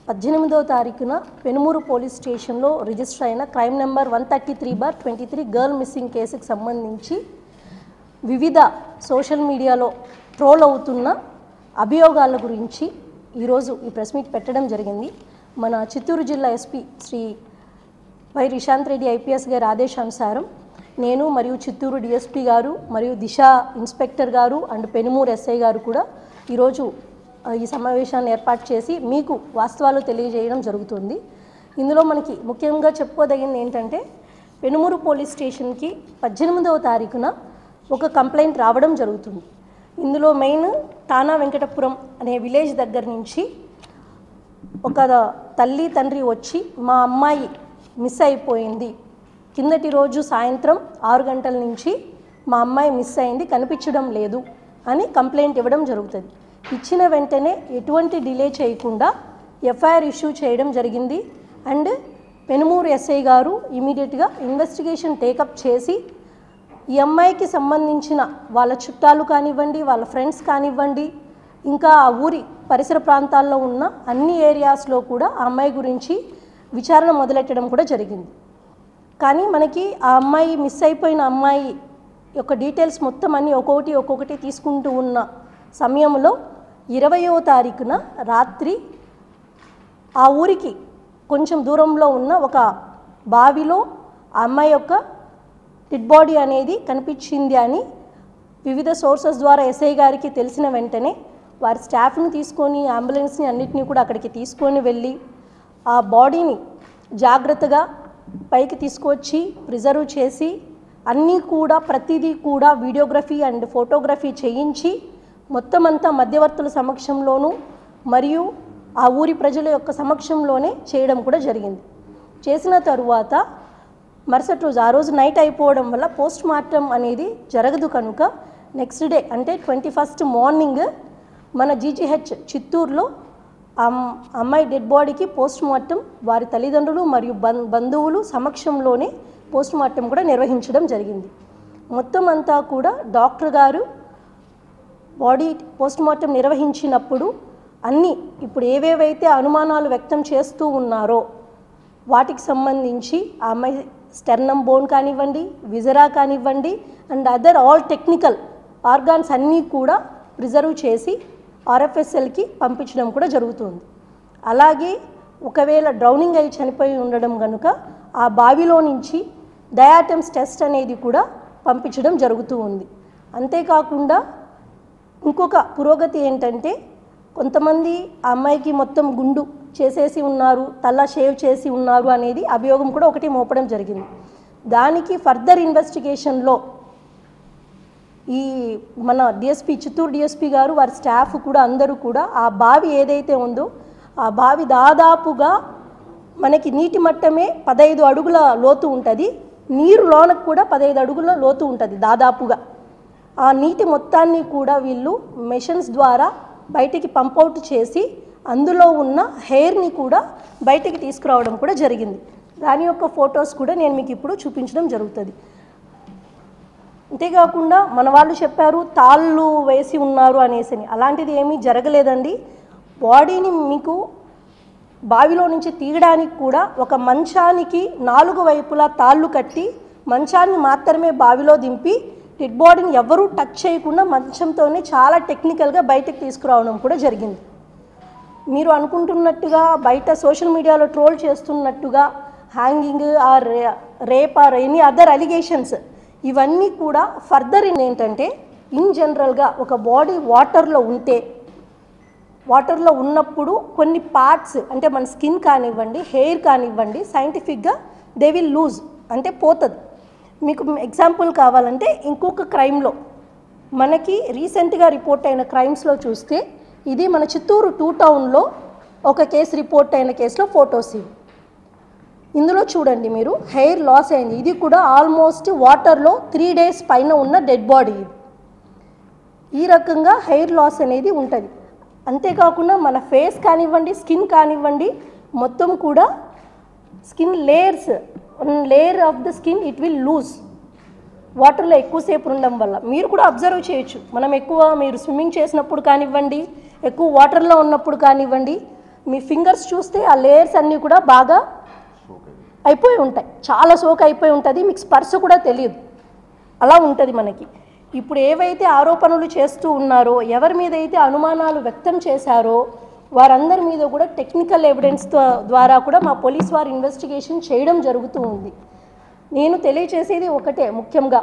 పద్దెనిమిదో తారీఖున పెనుమూరు పోలీస్ స్టేషన్లో రిజిస్టర్ అయిన crime number one thirty three bar twenty three girl missing కేసుకు సంబంధించి వివిధ సోషల్ మీడియాలో ట్రోల్ అవుతున్న అభియోగాల గురించి ఈరోజు ఈ ప్రెస్ మీట్ పెట్టడం జరిగింది మన చిత్తూరు జిల్లా SP Shri Y Rishanth Reddy IPS గారి ఆదేశానుసారం నేను మరియు చిత్తూరు డిఎస్పీ గారు మరియు దిశ ఇన్స్పెక్టర్ గారు అండ్ పెనుమూరు ఎస్ఐ గారు కూడా ఈరోజు ఆ, ఈ సమావేశాన్ని ఏర్పాటు చేసి మీకు వాస్తవాలు తెలియజేయడం జరుగుతుంది ఇందులో మనకి ముఖ్యంగా చెప్పుకోదగింది ఏంటంటే పెనుమూరు పోలీస్ స్టేషన్కి పద్దెనిమిదవ తారీఖున ఒక కంప్లైంట్ రావడం జరుగుతుంది ఇందులో మెయిన్ తానా వెంకటపురం అనే విలేజ్ దగ్గర నుంచి ఒక తల్లి తండ్రి వచ్చి మా అమ్మాయి మిస్ అయిపోయింది కిందటి రోజు సాయంత్రం ఆరు గంటల నుంచి మా అమ్మాయి మిస్ అయింది కనిపించడం లేదు అని కంప్లైంట్ ఇవ్వడం జరుగుతుంది ఇచ్చిన వెంటనే ఎటువంటి డిలే చేయకుండా ఎఫ్ఐఆర్ ఇష్యూ చేయడం జరిగింది అండ్ పెనుమూరు ఎస్ఐ గారు ఇమీడియట్గా ఇన్వెస్టిగేషన్ టేకప్ చేసి ఈ అమ్మాయికి సంబంధించిన వాళ్ళ చుట్టాలు కానివ్వండి వాళ్ళ ఫ్రెండ్స్ కానివ్వండి ఇంకా ఆ ఊరి పరిసర ప్రాంతాల్లో ఉన్న అన్ని ఏరియాస్లో కూడా ఆ అమ్మాయి గురించి విచారణ మొదలెట్టడం కూడా జరిగింది కానీ మనకి ఆ అమ్మాయి మిస్ అయిపోయిన అమ్మాయి యొక్క డీటెయిల్స్ మొత్తం అన్ని ఒక్కొక్కటి ఒక్కొక్కటి తీసుకుంటూ ఉన్న సమయంలో ఇరవయో తారీఖున రాత్రి ఆ ఊరికి కొంచెం దూరంలో ఉన్న ఒక బావిలో ఆ అమ్మాయి యొక్క డెడ్ బాడీ అనేది కనిపించింది అని వివిధ సోర్సెస్ ద్వారా ఎస్ఐ గారికి తెలిసిన వెంటనే వారి స్టాఫ్ని తీసుకొని అంబులెన్స్ని అన్నిటినీ కూడా అక్కడికి తీసుకొని వెళ్ళి ఆ బాడీని జాగ్రత్తగా పైకి తీసుకొచ్చి ప్రిజర్వ్ చేసి అన్నీ కూడా ప్రతిదీ కూడా వీడియోగ్రఫీ అండ్ ఫోటోగ్రఫీ చేయించి మొత్తం అంతా మధ్యవర్తుల సమక్షంలోనూ మరియు ఆ ఊరి ప్రజల యొక్క సమక్షంలోనే చేయడం కూడా జరిగింది చేసిన తరువాత మరుసటి రోజు ఆ రోజు నైట్ అయిపోవడం వల్ల పోస్ట్ మార్టం అనేది జరగదు కనుక నెక్స్ట్ డే అంటే ట్వంటీ ఫస్ట్ మార్నింగ్ మన జీజీహెచ్ చిత్తూరులో ఆ అమ్- అమ్మాయి డెడ్ బాడీకి పోస్ట్ మార్టం వారి తల్లిదండ్రులు మరియు బం బంధువులు సమక్షంలోనే పోస్ట్ మార్టం కూడా నిర్వహించడం జరిగింది మొత్తం అంతా కూడా డాక్టర్ గారు బాడీ పోస్ట్ మార్టం నిర్వహించినప్పుడు అన్నీ ఇప్పుడు ఏవేవైతే అనుమానాలు వ్యక్తం చేస్తూ ఉన్నారో వాటికి సంబంధించి ఆ అమ్మాయి స్టెర్నమ్ బోన్ కానివ్వండి విజరా కానివ్వండి and other all technical organs అన్నీ కూడా ప్రిజర్వ్ చేసి ఆర్ఎఫ్ఎస్ఎల్కి పంపించడం కూడా జరుగుతుంది అలాగే ఒకవేళ డ్రౌనింగ్ అయి చనిపోయి ఉండడం కనుక ఆ బావిలో నుంచి డయాటమ్స్ టెస్ట్ అనేది కూడా పంపించడం జరుగుతూ ఉంది అంతేకాకుండా ఇంకొక పురోగతి ఏంటంటే కొంతమంది ఆ అమ్మాయికి మొత్తం గుండు చేసేసి ఉన్నారు తల షేవ్ చేసి ఉన్నారు అనేది అభియోగం కూడా ఒకటి మోపడం జరిగింది దానికి ఫర్దర్ ఇన్వెస్టిగేషన్లో ఈ మన డిఎస్పి చిత్తూరు డిఎస్పి గారు వారి స్టాఫ్ కూడా అందరూ కూడా ఆ బావి ఏదైతే ఉందో ఆ బావి దాదాపుగా మనకి నీటి మట్టమే పదహైదు అడుగుల లోతు ఉంటుంది నీరు లోనకు కూడా పదహైదు అడుగుల లోతు ఉంటుంది దాదాపుగా ఆ నీటి మొత్తాన్ని కూడా వీళ్ళు మెషిన్స్ ద్వారా బయటికి పంపౌట్ చేసి అందులో ఉన్న హెయిర్ని కూడా బయటికి తీసుకురావడం కూడా జరిగింది దాని యొక్క ఫొటోస్ కూడా నేను మీకు ఇప్పుడు చూపించడం జరుగుతుంది అంతేకాకుండా మన వాళ్ళు చెప్పారు తాళ్ళు వేసి ఉన్నారు అనేసి అని. అలాంటిది ఏమీ జరగలేదండి బాడీని మీకు బావిలో నుంచి తీయడానికి కూడా ఒక మంచానికి నాలుగు వైపులా తాళ్ళు కట్టి మంచాన్ని మాత్రమే బావిలో దింపి డెడ్ బాడీని ఎవరూ టచ్ చేయకుండా మంచంతోనే చాలా టెక్నికల్గా బయటకు తీసుకురావడం కూడా జరిగింది మీరు అనుకుంటున్నట్టుగా బయట సోషల్ మీడియాలో ట్రోల్ చేస్తున్నట్టుగా hanging or rape or any other allegations ఇవన్నీ కూడా ఫర్దర్ ఏంటంటే ఇన్ జనరల్గా ఒక బాడీ వాటర్లో ఉంటే వాటర్లో ఉన్నప్పుడు కొన్ని పార్ట్స్ అంటే మన స్కిన్ కానివ్వండి హెయిర్ కానివ్వండి సైంటిఫిక్గా దే విల్ లూజ్ అంటే పోతుంది మీకు ఎగ్జాంపుల్ కావాలంటే ఇంకొక క్రైమ్లో మనకి రీసెంట్గా రిపోర్ట్ అయిన క్రైమ్స్లో చూస్తే ఇది మన చిత్తూరు టూ టౌన్లో ఒక కేసు రిపోర్ట్ అయిన కేసులో ఫొటోస్ ఇవి ఇందులో చూడండి మీరు హెయిర్ లాస్ అయింది ఇది కూడా ఆల్మోస్ట్ వాటర్లో త్రీ డేస్ పైన ఉన్న డెడ్ బాడీ ఇది ఈ రకంగా హెయిర్ లాస్ అనేది ఉంటుంది అంతేకాకుండా మన ఫేస్ కానివ్వండి స్కిన్ కానివ్వండి మొత్తం కూడా skin layers layer of the skin it will lose వాటర్లో ఎక్కువసేపు ఉండడం వల్ల మీరు కూడా అబ్జర్వ్ చేయొచ్చు మనం ఎక్కువ మీరు స్విమ్మింగ్ చేసినప్పుడు కానివ్వండి ఎక్కువ వాటర్లో ఉన్నప్పుడు కానివ్వండి మీ ఫింగర్స్ చూస్తే ఆ లేయర్స్ అన్నీ కూడా బాగా అయిపోయి ఉంటాయి చాలా సోక్ అయిపోయి ఉంటుంది మీకు స్పర్శ కూడా తెలియదు అలా ఉంటుంది మనకి ఇప్పుడు ఏవైతే ఆరోపణలు చేస్తూ ఉన్నారో ఎవరి మీద అయితే అనుమానాలు వ్యక్తం చేశారో వారందరి మీద కూడా టెక్నికల్ ఎవిడెన్స్ ద్వారా కూడా మా పోలీస్ వారు ఇన్వెస్టిగేషన్ చేయడం జరుగుతూ ఉంది నేను తెలియచేసేది ఒకటే ముఖ్యంగా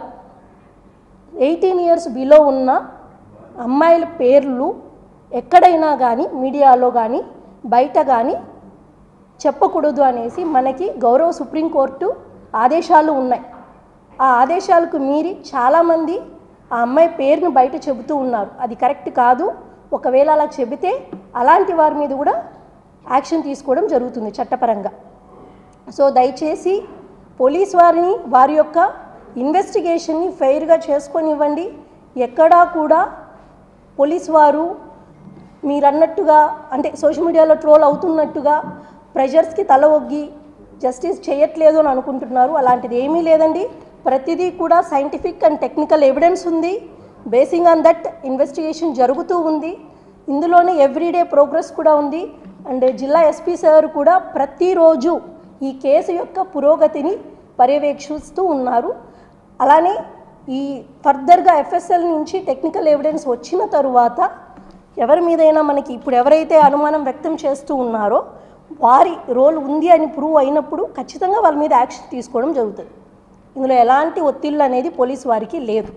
ఎయిటీన్ ఇయర్స్ బిలో ఉన్న అమ్మాయిల పేర్లు ఎక్కడైనా కానీ మీడియాలో కానీ బయట కానీ చెప్పకూడదు అనేసి మనకి గౌరవ సుప్రీంకోర్టు ఆదేశాలు ఉన్నాయి ఆ ఆదేశాలకు మీరి చాలామంది ఆ అమ్మాయి పేరును బయట చెబుతూ ఉన్నారు అది కరెక్ట్ కాదు ఒకవేళ అలా చెబితే అలాంటి వారి మీద కూడా యాక్షన్ తీసుకోవడం జరుగుతుంది చట్టపరంగా సో దయచేసి పోలీస్ వారిని వారి యొక్క ఇన్వెస్టిగేషన్ని ఫెయిర్గా చేసుకొనివ్వండి ఎక్కడా కూడా పోలీస్ వారు మీరన్నట్టుగా అంటే సోషల్ మీడియాలో ట్రోల్ అవుతున్నట్టుగా ప్రెషర్స్కి తల ఒగ్గి జస్టిస్ చేయట్లేదు అని అనుకుంటున్నారు అలాంటిది ఏమీ లేదండి ప్రతిదీ కూడా సైంటిఫిక్ అండ్ టెక్నికల్ ఎవిడెన్స్ ఉంది బేసింగ్ ఆన్ దట్ ఇన్వెస్టిగేషన్ జరుగుతూ ఉంది ఇందులోనే ఎవ్రీడే ప్రోగ్రెస్ కూడా ఉంది అండ్ జిల్లా ఎస్పీ సార్ కూడా ప్రతిరోజు ఈ కేసు యొక్క పురోగతిని పర్యవేక్షిస్తూ ఉన్నారు అలానే ఈ ఫర్దర్గా ఎఫ్ఎస్ఎల్ నుంచి టెక్నికల్ ఎవిడెన్స్ వచ్చిన తరువాత ఎవరి మీదైనా మనకి ఇప్పుడు ఎవరైతే అనుమానం వ్యక్తం చేస్తూ ఉన్నారో వారి రోల్ ఉంది అని ప్రూవ్ అయినప్పుడు ఖచ్చితంగా వాళ్ళ మీద యాక్షన్ తీసుకోవడం జరుగుతుంది ఇందులో ఎలాంటి ఒత్తిళ్ళు అనేది పోలీస్ వారికి లేదు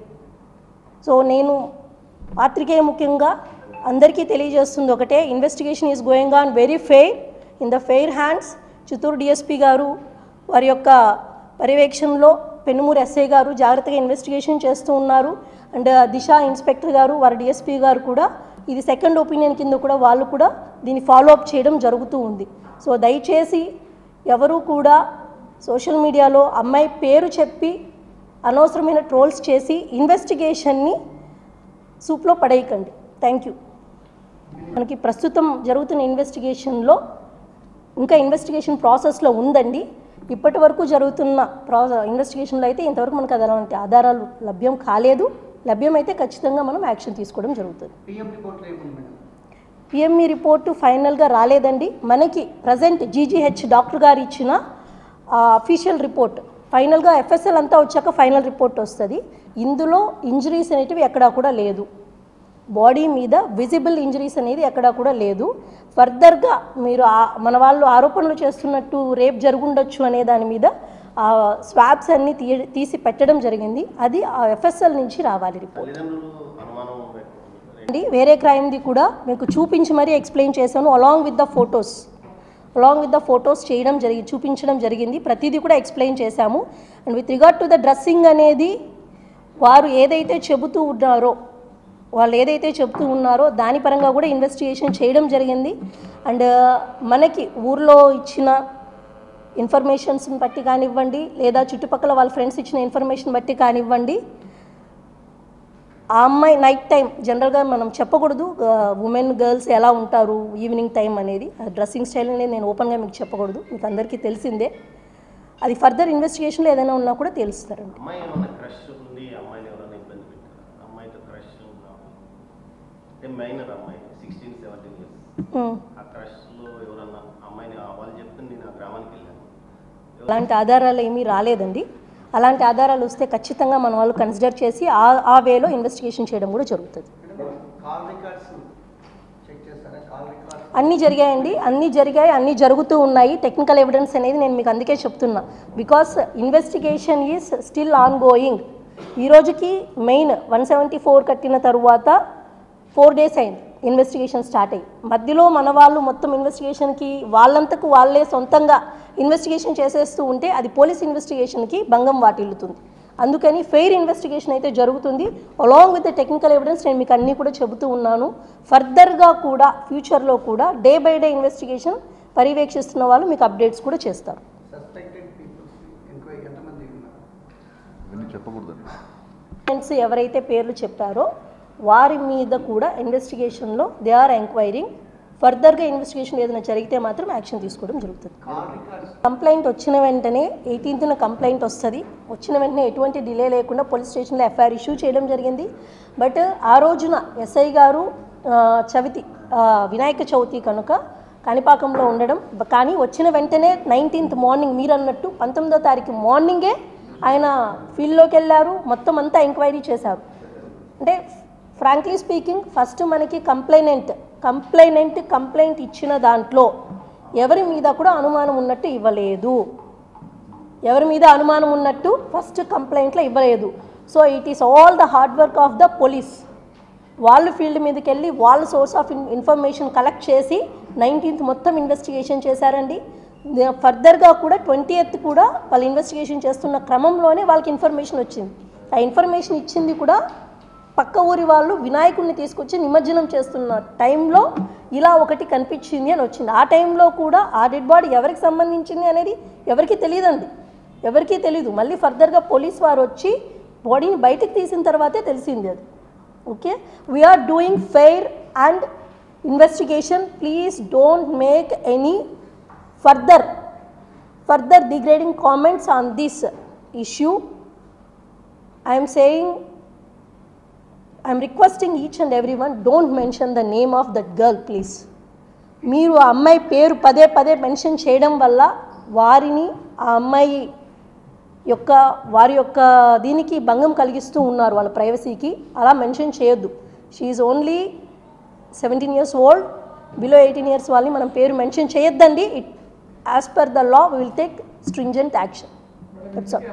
సో నేను పాత్రికేయ ముఖ్యంగా అందరికీ తెలియజేస్తుంది ఒకటే investigation is going on very fair in the fair hands Chittoor DSP గారు వారి యొక్క పర్యవేక్షణలో పెనుమూరు ఎస్ఐ గారు జాగ్రత్తగా ఇన్వెస్టిగేషన్ చేస్తూ ఉన్నారు అండ్ దిశ ఇన్స్పెక్టర్ గారు వారి డిఎస్పీ గారు కూడా ఇది సెకండ్ ఒపీనియన్ కింద కూడా వాళ్ళు కూడా దీన్ని ఫాలో అప్ చేయడం జరుగుతూ ఉంది సో దయచేసి ఎవరు కూడా సోషల్ మీడియాలో అమ్మాయి పేరు చెప్పి అనవసరమైన ట్రోల్స్ చేసి ఇన్వెస్టిగేషన్ని సూప్లో పడేయకండి థ్యాంక్ యూ మనకి ప్రస్తుతం జరుగుతున్న ఇన్వెస్టిగేషన్లో ఇంకా ఇన్వెస్టిగేషన్ ప్రాసెస్లో ఉందండి ఇప్పటి వరకు జరుగుతున్న ప్రా ఇన్వెస్టిగేషన్లో అయితే ఇంతవరకు మనకు అలాంటి ఆధారాలు లభ్యం కాలేదు లభ్యమైతే ఖచ్చితంగా మనం యాక్షన్ తీసుకోవడం జరుగుతుంది పిఎం రిపోర్ట్లో ఏముంది మేడం పిఎంఈ రిపోర్టు ఫైనల్గా రాలేదండి మనకి ప్రజెంట్ జీజీహెచ్ డాక్టర్ గారు ఇచ్చిన అఫీషియల్ రిపోర్ట్ ఫైనల్గా ఎఫ్ఎస్ఎల్ అంతా వచ్చాక ఫైనల్ రిపోర్ట్ వస్తుంది ఇందులో ఇంజరీస్ అనేటివి ఎక్కడా కూడా లేదు బాడీ మీద విజిబుల్ ఇంజరీస్ అనేది ఎక్కడా కూడా లేదు ఫర్దర్గా మీరు ఆ- మన వాళ్ళు ఆరోపణలు చేస్తున్నట్టు రేప్ జరుగుండొచ్చు అనే దాని మీద ఆ స్వాబ్స్ అన్ని తీ తీసి పెట్టడం జరిగింది అది ఆ ఎఫ్ఎస్ఎల్ నుంచి రావాలి రిపోర్ట్ తల్లిదండ్రులు అనుమానం వ్యక్తం- అండి వేరే క్రైమ్ది కూడా మీకు చూపించి మరీ ఎక్స్ప్లెయిన్ చేశాను along with the photos along with the photos చేయడం జరిగి చూపించడం జరిగింది ప్రతిదీ కూడా ఎక్స్ప్లెయిన్ చేశాము and with regard to the dressing అనేది వారు ఏదైతే చెబుతూ ఉన్నారో వాళ్ళు ఏదైతే చెబుతూ ఉన్నారో దాని పరంగా కూడా ఇన్వెస్టిగేషన్ చేయడం జరిగింది అండ్ మనకి ఊర్లో ఇచ్చిన ఇన్ఫర్మేషన్స్ని బట్టి కానివ్వండి లేదా చుట్టుపక్కల వాళ్ళ ఫ్రెండ్స్ ఇచ్చిన ఇన్ఫర్మేషన్ బట్టి కానివ్వండి ఆ అమ్మాయి నైట్ టైం జనరల్గా మనం చెప్పకూడదు ఉమెన్ గర్ల్స్ ఎలా ఉంటారు ఈవినింగ్ టైం అనేది డ్రెస్సింగ్ స్టైల్ అనేది నేను ఓపెన్గా మీకు చెప్పకూడదు మీకు అందరికీ తెలిసిందే అది ఫర్దర్ ఇన్వెస్టిగేషన్లో ఏదైనా ఉన్నా కూడా తెలుస్తారండి అమ్మాయి ఏమన్నా క్రష్ ఉంది అమ్మాయిని ఎవరైనా ఇబ్బంది పెట్టారా అమ్మాయితో క్రష్ ఉందా అంటే మైనర్ అమ్మాయి సిక్స్టీన్ సెవెంటీన్ ఇయర్స్ ఉమ్. ఆ క్రష్లో ఎవరన్నా అమ్మాయిని ఆ వాళ్ళు చెప్తే నేను ఆ గ్రామానికి వెళ్ళాను అలాంటి ఆధారాలు ఏమీ రాలేదండి అలాంటి ఆధారాలు వస్తే ఖచ్చితంగా మన వాళ్ళు కన్సిడర్ చేసి ఆ ఆ వేలో ఇన్వెస్టిగేషన్ చేయడం కూడా జరుగుతుంది మేడం కాల్ రికార్డ్స్ చెక్ చేస్తారా కాల్ రికార్డ్స్ అన్నీ జరిగాయండి అన్నీ జరిగాయి అన్నీ జరుగుతూ ఉన్నాయి టెక్నికల్ ఎవిడెన్స్ అనేది నేను మీకు అందుకే చెప్తున్నా because investigation is still ongoing ఈ రోజుకి మెయిన్ వన్ సెవెంటీ ఫోర్ కట్టిన తరువాత ఫోర్ డేస్ అయింది ఇన్వెస్టిగేషన్ స్టార్ట్ అయ్యి మధ్యలో మన వాళ్ళు మొత్తం ఇన్వెస్టిగేషన్కి వాళ్ళంతకు వాళ్ళే సొంతంగా ఇన్వెస్టిగేషన్ చేసేస్తూ ఉంటే అది పోలీస్ ఇన్వెస్టిగేషన్కి భంగం వాటిల్లుతుంది అందుకని ఫెయిర్ ఇన్వెస్టిగేషన్ అయితే జరుగుతుంది along with the technical evidence నేను మీకు అన్నీ కూడా చెబుతూ ఉన్నాను ఫర్దర్గా కూడా ఫ్యూచర్లో కూడా డే బై డే ఇన్వెస్టిగేషన్ పర్యవేక్షిస్తున్న వాళ్ళు మీకు అప్డేట్స్ కూడా చేస్తారు సస్పెక్టెడ్ పీపుల్స్ ఎంక్వైరీ ఎంతమంది ఉన్నారు ఇవన్నీ చెప్పకూడదండి ఫ్రెండ్స్ ఎవరైతే పేర్లు చెప్పారో వారి మీద కూడా ఇన్వెస్టిగేషన్లో దే ఆర్ ఎంక్వైరింగ్ ఫర్దర్గా ఇన్వెస్టిగేషన్ ఏదైనా జరిగితే మాత్రం యాక్షన్ తీసుకోవడం జరుగుతుంది కాల్ రికార్డ్స్ కంప్లైంట్ వచ్చిన వెంటనే ఎయిటీన్త్న కంప్లైంట్ వస్తుంది వచ్చిన వెంటనే ఎటువంటి డిలే లేకుండా పోలీస్ స్టేషన్లో ఎఫ్ఐఆర్ ఇష్యూ చేయడం జరిగింది బట్ ఆ రోజున ఎస్ఐ గారు ఆ, చవితి ఆ, వినాయక చవితి కనుక కాణిపాకంలో ఉండడం బ- కానీ వచ్చిన వెంటనే నైన్టీన్త్ మార్నింగ్ మీరు అన్నట్టు పంతొమ్మిదో తారీఖు మార్నింగే ఆయన ఫీల్డ్లోకి వెళ్ళారు మొత్తం అంతా ఎంక్వైరీ చేశారు అంటే ఫ్రాంక్లీ స్పీకింగ్ ఫస్ట్ మనకి కంప్లైనెంట్ కంప్లైనెంట్ కంప్లైంట్ ఇచ్చిన దాంట్లో ఎవరి మీద కూడా అనుమానం ఉన్నట్టు ఇవ్వలేదు ఎవరి మీద అనుమానం ఉన్నట్టు ఫస్ట్ కంప్లైంట్లో ఇవ్వలేదు so it is all the hard work of the police వాళ్ళు ఫీల్డ్ మీదకి వెళ్ళి వాళ్ళ సోర్స్ ఆఫ్ ఇన్ఫర్మేషన్ కలెక్ట్ చేసి నైన్టీన్త్ మొత్తం ఇన్వెస్టిగేషన్ చేశారండి ఫర్దర్గా కూడా ట్వంటీ ఎయిత్ కూడా వాళ్ళు ఇన్వెస్టిగేషన్ చేస్తున్న క్రమంలోనే వాళ్ళకి ఇన్ఫర్మేషన్ వచ్చింది ఆ ఇన్ఫర్మేషన్ ఇచ్చింది కూడా పక్క ఊరి వాళ్ళు వినాయకుడిని తీసుకొచ్చి నిమజ్జనం చేస్తున్న టైంలో ఇలా ఒకటి కనిపించింది అని వచ్చింది ఆ టైంలో కూడా ఆ డెడ్ బాడీ ఎవరికి సంబంధించింది అనేది ఎవరికి తెలియదండి ఎవరికీ తెలీదు మళ్ళీ ఫర్దర్గా పోలీస్ వారు వచ్చి బాడీని బయటకు తీసిన తర్వాతే తెలిసింది అది okay we're doing fair and investigation please don't make any further further degrading comments on this issue I'm saying I'm requesting each and every one don't mention the name of that girl please మీరు ఆ అమ్మాయి పేరు పదే పదే mention చేయడం వల్ల వారిని ఆ అమ్మాయి యొక్క వారి యొక్క దీనికి భంగం కలిగిస్తూ ఉన్నారు వాళ్ళ ప్రైవసీకి అలా మెన్షన్ చేయొద్దు she only seventeen years old below eighteen years వాళ్ళని మనం పేరు మెన్షన్ చేయొద్దండి it as per the law will take stringent action that's all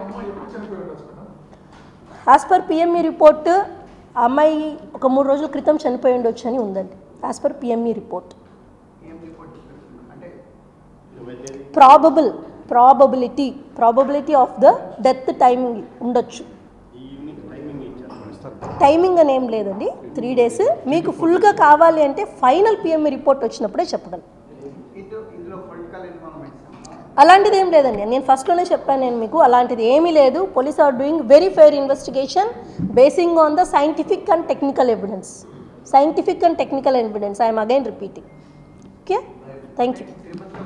as per PME report ఆ అమ్మాయి ఒక మూడు రోజుల క్రితం చనిపోయి ఉండొచ్చు అని ఉందండి యాజ్ పర్ పిఎంఈ రిపోర్ట్ ఏం రిపోర్ట్ అంటే ఏమైతే probable probability probability of the death timing ఉండొచ్చు ఈ ఈవినింగ్ టైమింగ్ ఇచ్చారు టైమింగ్ అని ఏం లేదండి త్రీ డేస్ మీకు ఫుల్గా కావాలి అంటే ఫైనల్ పిఎంఈ రిపోర్ట్ వచ్చినప్పుడే చెప్పగలను ఇది ఇందులో పొలిటికల్ ఇన్వాల్వ్మెంట్స్ అలాంటిది ఏం లేదండి నేను ఫస్ట్లోనే చెప్పాను నేను మీకు అలాంటిది ఏమీ లేదు police are doing very fair investigation basing on the scientific and technical evidence scientific and technical evidence I'm again repeating okay thank you